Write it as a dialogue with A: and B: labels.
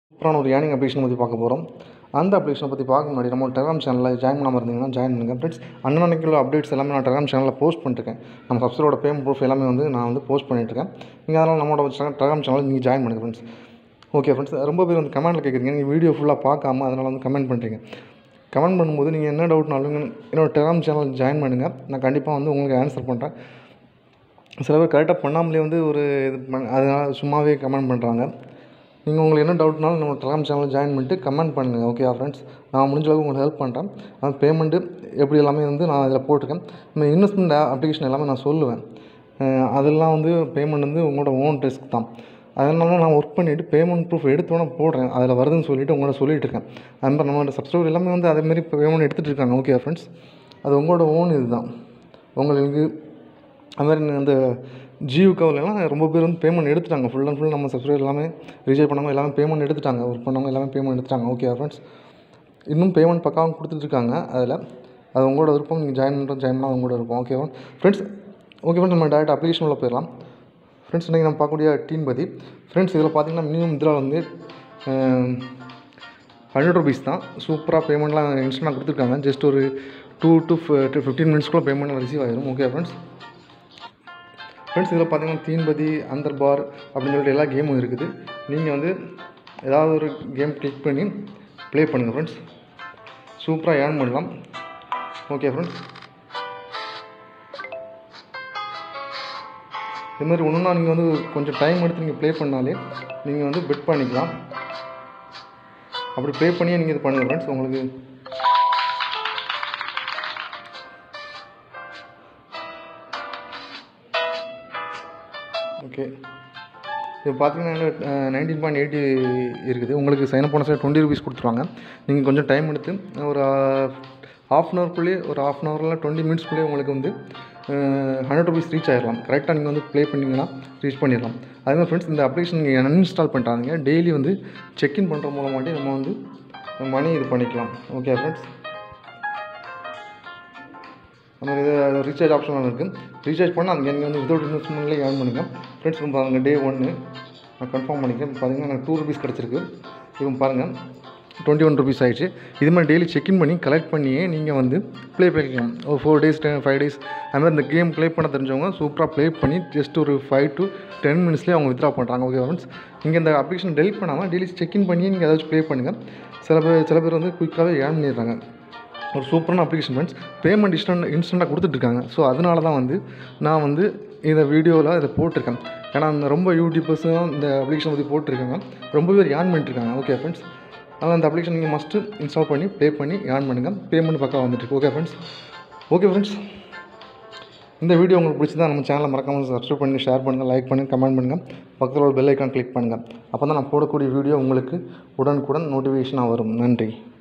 A: சூப்பரான ஒரு earning application பற்றி பார்க்க போகிறோம் அந்த அப்ளிகேஷனை பற்றி பார்க்க முன்னாடி நம்ம டெலிகிராம் சேனலில் ஜாயின் பண்ணாமல் இருந்தீங்கன்னா ஜாயின் பண்ணுங்க ஃப்ரெண்ட்ஸ் அன்னன்னைக்கு உள்ள அப்டேட்ஸ் எல்லாமே நான் டெலிகிராம் சேனலில் போஸ்ட் பண்ணிருக்கேன் நம்ம சப்ஸ்கிரைபோட பேமெண்ட் ப்ரூஃப் எல்லாமே வந்து நான் வந்து போஸ்ட் பண்ணிட்டுருக்கேன் நீங்கள் அதனால் நம்மளோட டெலிகிராம் சேனலில் நீங்கள் ஜாயின் பண்ணுங்க ஃப்ரெண்ட்ஸ் ஓகே ஃப்ரெண்ட்ஸ் ரொம்ப பேர் வந்து கமெண்ட்டில் கேட்குறீங்க நீங்கள் வீடியோ ஃபுல்லாக பார்க்காம அதனால் வந்து கமெண்ட் பண்ணுறீங்க கமெண்ட் பண்ணும்போது நீங்கள் என்ன டவுட்னாலும் என்னோட டெலிகிராம் சேனல் ஜாயின் பண்ணுங்கள் நான் கண்டிப்பாக வந்து உங்களுக்கு ஆன்சர் பண்ணுறேன் சில பேர் கரெக்டாக பண்ணாமலே வந்து ஒரு இது பண்ண அதனால் சும்மாவே கமெண்ட் பண்ணுறாங்க நீங்கள் உங்களுக்கு என்ன டவுட்னாலும் நம்ம டெலிகிராம் சேனலில் ஜாயின் பண்ணிட்டு கமெண்ட் பண்ணுங்கள் ஓகே ஃப்ரெண்ட்ஸ் நான் முடிஞ்ச அளவுக்கு உங்களுக்கு ஹெல்ப் பண்ணுறேன் அது பேமெண்ட்டு எப்படி எல்லாமே வந்து நான் இதில் போட்டிருக்கேன் இந்த இன்வெஸ்ட்மெண்ட் அப்ளிகேஷன் எல்லாமே நான் சொல்லுவேன் அஹ் அதெல்லாம் வந்து பேமெண்ட் வந்து உங்களோட ஓன் ரிஸ்க் தான் அதனால நான் ஒர்க் பண்ணிவிட்டு பேமெண்ட் ப்ரூஃப் எடுத்தோன்னே போடுறேன் அதில் வருதுன்னு சொல்லிவிட்டு உங்கள்ட்ட சொல்லிட்டு இருக்கேன் அது மாதிரி நம்மளோட சப்ஸ்கிரைபர் எல்லாமே வந்து அதேமாரி பேமெண்ட் எடுத்துகிட்டு இருக்காங்க ஓகே ஃப்ரெண்ட்ஸ் அது உங்களோட ஓன் இது தான் உங்களுக்கு அது மாதிரி அந்த ஜியோ கவர்லாம் ரொம்ப பேர் வந்து பேமெண்ட் எடுத்துட்டாங்க ஃபுல் அண்ட் ஃபுல் நம்ம சப்ஸ்கிரைபர் எல்லாமே ரீசார்ஜ் பண்ணவங்க எல்லாமே பேமெண்ட் எடுத்துட்டாங்க ஒர்க் பண்ணவங்க எல்லாமே பேமெண்ட் எடுத்துட்டாங்க ஓகே ஃப்ரெண்ட்ஸ் இன்னும் பேமெண்ட் பக்காவும் கொடுத்துட்ருக்காங்க அதில் அது உங்களோட விருப்பம் நீங்கள் ஜாயின் பண்ணுறது ஜாயின் பண்ணால் உங்களோட விருப்பம் ஓகேவா ஃப்ரெண்ட்ஸ் ஓகே ஃப்ரெண்ட்ஸ் நம்ம டேரக்ட் அப்ளிகேஷன் உள்ள போயிடலாம் ஃப்ரெண்ட்ஸ் இன்றைக்கி நம்ம பார்க்கக்கூடிய டீம் பற்றி ஃப்ரெண்ட்ஸ் இதில் பார்த்தீங்கன்னா மினிமம் இதில் வந்து ஹண்ட்ரட் ருபீஸ் தான் சூப்பராக பேமெண்ட்லாம் இன்ஸ்டன்ட்டாக கொடுத்துருக்காங்க ஜஸ்ட் ஒரு டூ டு ஃபிஃப்டீன் மினிட்ஸ்க்குள்ளே பேமெண்ட் ரிசீவ் ஆயிடும் ஓகே ஃப்ரெண்ட்ஸ் ஃப்ரெண்ட்ஸ் இதில் பார்த்தீங்கன்னா தீன்பதி அந்தர் பார் அப்படின்னு சொல்லிட்டு எல்லா கேமும் இருக்குது நீங்கள் வந்து ஏதாவது ஒரு கேம் கிளிக் பண்ணி ப்ளே பண்ணுங்கள் ஃப்ரெண்ட்ஸ் சூப்பராக ஏர்ன் பண்ணலாம் ஓகே ஃப்ரெண்ட்ஸ் இது மாதிரி ஒன்றுனா நீங்கள் வந்து கொஞ்சம் டைம் எடுத்து நீங்கள் ப்ளே பண்ணாலே நீங்கள் வந்து பெட் பண்ணிக்கலாம் அப்படி ப்ளே பண்ணியே நீங்கள் இது பண்ணுங்கள் ஃப்ரெண்ட்ஸ் உங்களுக்கு ஓகே இது பார்த்தீங்கன்னா நைன்டீன் பாயிண்ட் எயிட்டி இருக்குது உங்களுக்கு சைன் அப் பண்ண சார் டுவெண்ட்டி ருபீஸ் கொடுத்துருவாங்க நீங்கள் கொஞ்சம் டைம் எடுத்து ஒரு ஹாஃப் அன் ஹவர்க்குள்ளேயே ஒரு ஹாஃப் அன் ஹவரில் டுவெண்ட்டி மினிட்ஸ்க்குள்ளேயே உங்களுக்கு வந்து ஹண்ட்ரட் ருபீஸ் ரீச் ஆயிடலாம் கரெக்டாக நீங்கள் வந்து ப்ளே பண்ணிங்கன்னா ரீச் பண்ணிடலாம் அதே மாதிரி ஃப்ரெண்ட்ஸ் இந்த அப்ளிகேஷன் நீங்கள் அன்இன்ஸ்டால் பண்ணிட்டாங்க டெய்லி வந்து செக்இன் பண்ணுற மூலமாட்டி நம்ம வந்து மணி இது பண்ணிக்கலாம் ஓகே ஃப்ரெண்ட்ஸ் அந்த இது ரீசார்ஜ் ஆப்ஷன் இருக்குது ரீசார்ஜ் பண்ணால் அங்கே நீங்கள் வந்து விதவுட் இன்வெஸ்ட்மெண்ட்லேயே ஏர்ன் பண்ணுங்க ஃப்ரெண்ட்ஸ் இப்போ பாருங்கள் டே ஒன்று நான் கன்ஃபார்ம் பண்ணிக்கிறேன் பார்த்தீங்கன்னா எனக்கு டூ ருபீஸ் கிடச்சிருக்கு இவங்க பாருங்கள் டுவெண்ட்டி ஒன் ருபீஸ் ஆயிடுச்சு இது மாதிரி டெய்லி செக்இன் பண்ணி கலெக்ட் பண்ணியே நீங்கள் வந்து ப்ளே பண்ணிக்கலாம் ஒரு four days ten five days அது மாதிரி இந்த கேம் ப்ளே பண்ண தெரிஞ்சவங்க சூப்பராக ப்ளே பண்ணி ஜஸ்ட் ஒரு ஃபைவ் டு டென் மினிட்ஸ்லேயே அவங்க வித்ரா பண்ணுறாங்க ஓகே ஃப்ரெண்ட்ஸ் நீங்கள் இந்த அப்ளிகேஷன் டெலிட் பண்ணாமல் டெய்லி செக்இன் பண்ணி நீங்கள் ஏதாச்சும் ப்ளே பண்ணுங்கள் சில பேர் சில பேர் வந்து குயிக்காகவே ஏர்ன் பண்ணிடுறாங்க ஒரு சூப்பரான அப்ளிகேஷன் ஃப்ரெண்ட்ஸ் பேமெண்ட் இன்ஸ்டன்ட் இன்ஸ்டண்ட்டாக கொடுத்துட்ருக்காங்க ஸோ அதனால தான் வந்து நான் வந்து இந்த வீடியோவில் இதை போட்டிருக்கேன் ஏன்னா அந்த ரொம்ப யூடியூபர்ஸும் இந்த அப்ளிகேஷன் பற்றி போட்டிருக்காங்க ரொம்ப பேர் ஏர்ன் பண்ணிட்டுருக்காங்க ஓகே ஃப்ரெண்ட்ஸ் அதனால் அந்த அப்ளிகேஷன் நீங்கள் மஸ்ட்டு இன்ஸ்டால் பண்ணி ப்ளே பண்ணி ஏர்ன் பண்ணுங்கள் பேமெண்ட் பக்கம் வந்துட்டு ஓகே ஃப்ரெண்ட்ஸ் ஓகே ஃப்ரெண்ட்ஸ் இந்த வீடியோ உங்களுக்கு பிடிச்சதா நம்ம சேனலை மறக்காமல் சப்ஸ்கிரைப் பண்ணி ஷேர் பண்ணுங்கள் லைக் பண்ணுங்கள் கமெண்ட் பண்ணுங்கள் பக்கத்தில் ஒரு பெல் ஐக்கான் கிளிக் பண்ணுங்கள் அப்போ தான் நான் போடக்கூடிய வீடியோ உங்களுக்கு உடனுக்குடன் நோட்டிஃபிகேஷனாக வரும் நன்றி